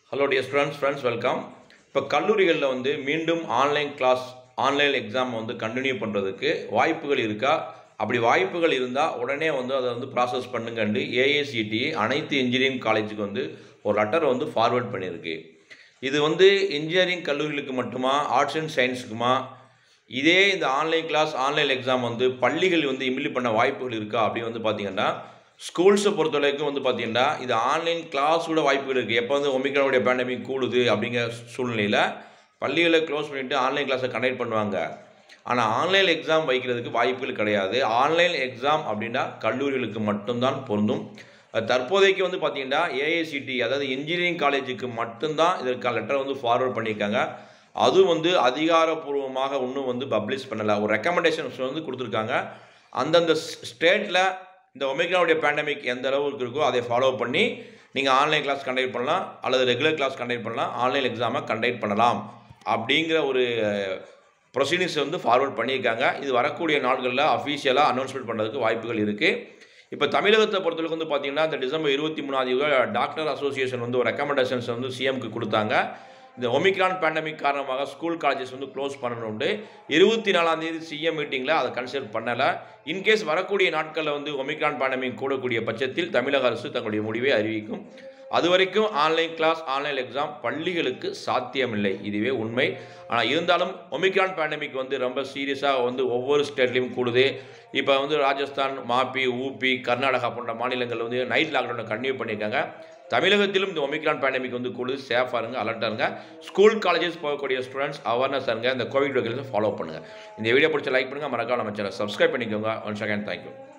hello dear students friends welcome இப்போ கல்லூரிகளில் வந்து மீண்டும் ஆன்லைன் கிளாஸ் ஆன்லைன் எக்ஸாம் வந்து கண்டினியூ பண்ணுறதுக்கு வாய்ப்புகள் இருக்கா அப்படி வாய்ப்புகள் இருந்தால் உடனே வந்து அதை வந்து ப்ராசஸ் பண்ணுங்கண்டு ஏஏசிடி அனைத்து இன்ஜினியரிங் காலேஜுக்கு வந்து ஒரு லெட்டர் வந்து ஃபார்வேர்ட் பண்ணியிருக்கு இது வந்து இன்ஜினியரிங் கல்லூரிகளுக்கு மட்டுமா ஆர்ட்ஸ் அண்ட் சயின்ஸுக்குமா இதே இந்த ஆன்லைன் கிளாஸ் ஆன்லைன் எக்ஸாம் வந்து பள்ளிகள் வந்து இம்ப்ளிமெண்ட் பண்ண வாய்ப்புகள் இருக்கா அப்படின்னு வந்து பார்த்தீங்கன்னா ஸ்கூல்ஸை பொறுத்த வரைக்கும் வந்து பார்த்தீங்கன்னா இது ஆன்லைன் கிளாஸோட வாய்ப்புகள் இருக்குது எப்போ வந்து ஒமிக்ரானுடைய பேண்டமிக் கூடுது அப்படிங்கிற சூழ்நிலையில் பள்ளிகளை க்ளோஸ் பண்ணிவிட்டு ஆன்லைன் கிளாஸை கண்டக்ட் பண்ணுவாங்க ஆனால் ஆன்லைன் எக்ஸாம் வைக்கிறதுக்கு வாய்ப்புகள் கிடையாது ஆன்லைன் எக்ஸாம் அப்படின்னா கல்லூரிகளுக்கு மட்டும்தான் பொருந்தும் அது தற்போதைக்கு வந்து பார்த்தீங்கன்னா ஏஐசிடி அதாவது இன்ஜினியரிங் காலேஜுக்கு மட்டும்தான் இதற்கான லெட்டர் வந்து ஃபார்வர்ட் பண்ணியிருக்காங்க அதுவும் வந்து அதிகாரப்பூர்வமாக இன்னும் வந்து பப்ளிஷ் பண்ணலை ஒரு ரெக்கமெண்டேஷன்ஸ் வந்து கொடுத்துருக்காங்க அந்தந்த ஸ்டேட்டில் இந்த ஒமிக்ரானுடைய பேண்டமிக் எந்த அளவுக்கு இருக்கோ அதை ஃபாலோ பண்ணி நீங்கள் ஆன்லைன் கிளாஸ் கண்டக்ட் பண்ணலாம் அல்லது ரெகுலர் கிளாஸ் கண்டக்ட் பண்ணலாம் ஆன்லைன் எக்ஸாமை கண்டக்ட் பண்ணலாம் அப்படிங்கிற ஒரு ப்ரொசீடிங்ஸ் வந்து ஃபார்வர்ட் பண்ணியிருக்காங்க இது வரக்கூடிய நாட்களில் அஃபீஷியலாக அனௌன்ஸ்மெண்ட் பண்ணுறதுக்கு வாய்ப்புகள் இருக்குது இப்போ தமிழகத்தை பொறுத்தவரைக்கும் வந்து பார்த்தீங்கன்னா இந்த டிசம்பர் இருபத்தி மூணாம் தேதி டாக்டர் அசோசியேஷன் வந்து ஒரு ரெக்கமெண்டேஷன்ஸ் வந்து சிஎம்க்கு கொடுத்தாங்க இந்த ஒமிக்ரான் பேண்டமிக் காரணமாக ஸ்கூல் காலேஜஸ் வந்து க்ளோஸ் பண்ணணும்னு இருபத்தி நாலாம் தேதி சிஎம் மீட்டிங்கில் அதை கன்சிடர் பண்ணலை இன்கேஸ் வரக்கூடிய நாட்களில் வந்து ஒமிக்ரான் பேண்டமிக் கூடக்கூடிய பட்சத்தில் தமிழக அரசு தங்களுடைய முடிவை அறிவிக்கும் அது வரைக்கும் ஆன்லைன் கிளாஸ் ஆன்லைன் எக்ஸாம் பள்ளிகளுக்கு சாத்தியமில்லை இதுவே உண்மை ஆனால் இருந்தாலும் ஒமிக்ரான் பேண்டமிக் வந்து ரொம்ப சீரியஸாக வந்து ஒவ்வொரு ஸ்டேட்லேயும் கூடுது இப்போ வந்து ராஜஸ்தான் மாப்பி ஊபி கர்நாடகா போன்ற மாநிலங்கள் வந்து நைட் லாக்டவுனை கண்டினியூ பண்ணியிருக்காங்க தமிழகத்திலும் இந்த ஒமிக்ரான் பேண்டமிக் வந்து கூடுது சேஃபாக இருங்க அலர்ட்டாக இருங்க ஸ்கூல் காலேஜஸ் போகக்கூடிய ஸ்டூடெண்ட்ஸ் அவேர்னஸ் இருங்க இந்த கோவிட் ரெகுலேஷன் ஃபாலோ பண்ணுங்கள் இந்த வீடியோ பிடிச்ச லைக் பண்ணுங்கள் மறக்காம நம்ம சேனல் சப்ஸ்கிரைப் பண்ணிக்கோங்க ஒன்ஸ் அகேன் தேங்க்யூ